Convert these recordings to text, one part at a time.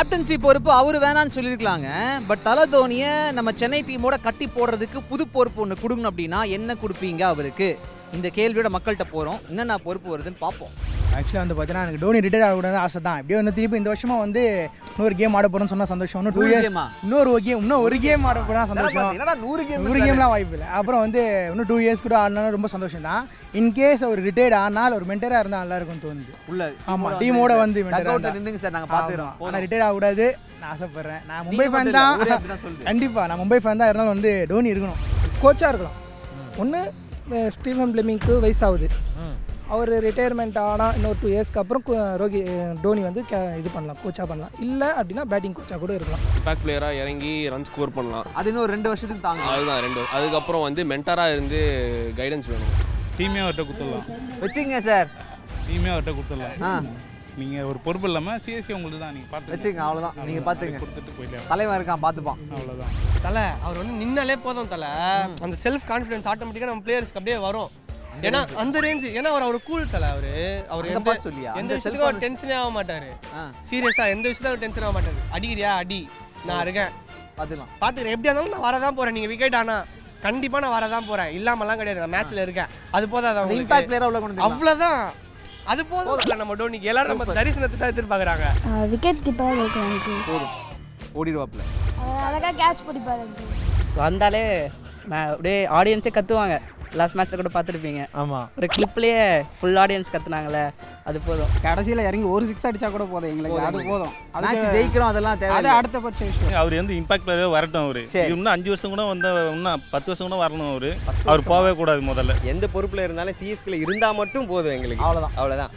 Captaincy பொறுப்பு அவர் வேணான்னு சொல்லியிருக்கலாங்க but தல தோனியை நம்ம சென்னை டீமோட கட்டி போடுறதுக்கு புது பொறுப்பு ஒன்று கொடுக்கணும் அப்படின்னா என்ன கொடுப்பீங்க அவருக்கு இந்த கேள்வியோட மக்கள்கிட்ட போகிறோம் என்னென்ன பொறுப்பு வருதுன்னு பார்ப்போம் ஆக்சுவலாக வந்து பார்த்தீங்கன்னா எனக்கு டோனி ரிட்டையர் ஆகக்கூடாது ஆசை தான் இப்படியே வந்து திருப்பி இந்த வருஷமா வந்து இன்னொரு கேம் ஆட போகிறோன்னு சொன்னால் சந்தோஷம் இன்னும் டூ இயர்ஸ் இன்னொரு ஒரு கேம் இன்னும் ஒரு கேம் ஆட போகிறா சந்தோஷம் என்னடா நூறு நூறு கேம்லாம் வாய்ப்பு இல்லை அப்புறம் வந்து இன்னும் டூ இயர்ஸ் கூட ஆடினாலும் ரொம்ப சந்தோஷம் தான் இன்கேஸ் அவர் ரிட்டையர்ட் ஆனால் ஒரு மென்டராக இருந்தால் நல்லா இருக்கும்னு தோணுது உள்ள ஆமா, டீமோட வந்து mentor ஆ இருந்தா. நின்னுங்க சார் நாங்கள் பார்த்துக்கிறோம் ஆனால் ரிட்டையர் ஆகக்கூடாது நான் ஆசைப்படுறேன் நான் மும்பை ஃபேன் தான் சொல்லுது கண்டிப்பாக நான் மும்பை ஃபேன் தான் இருந்தாலும் வந்து டோனி இருக்கணும் கோச்சாக இருக்கலாம் ஒன்று ஸ்டீஃபன் பிளெமிங்க்கு வயசாகுது அவர் ரிட்டையர்மெண்ட் ஆனால் இன்னொரு டூ இயர்ஸ்க்கு அப்புறம் கு- ரோகி டோனி வந்து கே இது பண்ணலாம் கோச்சாக பண்ணலாம் இல்லை அப்படின்னா பேட்டிங் கோச்சாக கூட இருக்கலாம் இம்பாக்ட் பிளேயராக இறங்கி ரன் ஸ்கோர் பண்ணலாம் அது இன்னும் ஒரு ரெண்டு வருஷத்துக்கு தாங்க அதுதான் ரெண்டு அதுக்கப்புறம் வந்து மென்டராக இருந்து கைடன்ஸ் வேணும் டீமே அவர்கிட்ட கொடுத்துடலாம் வச்சுங்க சார் டீமே அவர்கிட்ட கொடுத்துடலாம் ஆ நீங்கள் ஒரு பொறுப்பு இல்லாமல் சிஎஸ்கே உங்களுக்கு தான் நீங்கள் பார்த்து வச்சுங்க அவ்வளோதான் நீங்கள் பார்த்துங்க கொடுத்துட்டு போயிடலாம் தலைவன் இருக்கான் பார்த்துப்பான் அவ்வளோதான் தலை அவர் வந்து நின்னாலே போதும் தலை அந்த செல்ஃப் கான்ஃபிடன்ஸ் ஆட்டோமேட்டிக்காக நம்ம பிளேயர்ஸ்க்கு அப்படியே வரும் ஏன்னா அந்த ரேஞ்சு ஏன்னா அவர் அவர் கூல் தலை அவர் அவர் அந்த எந்த part சொல்லியா? எந்த அந்த விஷயத்துக்கும் அவர் self-confidence- டென்ஷனே ஆக மாட்டார் ஆ சீரியஸாக எந்த விஷயத்துக்கும் அவர் டென்ஷன் ஆக மாட்டார் அடிக்கிறியா அடி நான் இருக்கேன் பார்த்துக்கலாம் பார்த்துக்கிறேன் எப்படியா இருந்தாலும் நான் வரதான் போகிறேன் நீங்கள் விக்கெட் ஆனா கண்டிப்பாக நான் வரதான் போகிறேன் இல்லாமலாம் கிடையாது நான் மேட்ச்சில் இருக்கேன் அது போதாது இம்பாக்ட் அவங்களுக்கு பிளேயராக உள்ள கொண்டு வந்துடலாம். அவ்வளோதான் அது போதும் தல நம்ம டோனிக்கு எல்லாரும் நம்ம தரிசனத்தை தான் எதிர்பார்க்குறாங்க விக்கெட் கீப்பராக இருக்கும் எனக்கு போதும் ஓடிடுவாப்ல அழகாக கேட்ச் பிடிப்பார் எனக்கு வந்தாலே நான் அப்படியே ஆடியன்ஸே கத்துவாங்க லாஸ்ட் மேட்ச்சில் கூட பார்த்துருப்பீங்க ஆமாம் ஒரு கிளிப்லேயே ஃபுல் ஆடியன்ஸ் கத்துனாங்களே அது போதும் கடைசியில் இறங்கி ஒரு சிக்ஸ் அடிச்சா கூட போதும் எங்களுக்கு அது போதும் மேட்ச் ஜெயிக்கிறோம் அதெல்லாம் அது தேவை அடுத்தபட்ச விஷயம் அவர் வந்து இம்பாக்ட் பிளேயர் வரட்டும் அவர் சரி. இன்னும் அஞ்சு வருஷம் கூட வந்து இன்னும் பத்து வருஷம் கூட வரணும் அவர் அவர் போகவே கூடாது முதல்ல எந்த பொறுப்பில் இருந்தாலும் சிஎஸ்கில் இருந்தால் மட்டும் போதும் எங்களுக்கு அவ்வளோதான் அவ்வளோதான்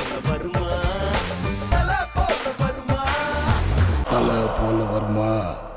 தலை போல வருமா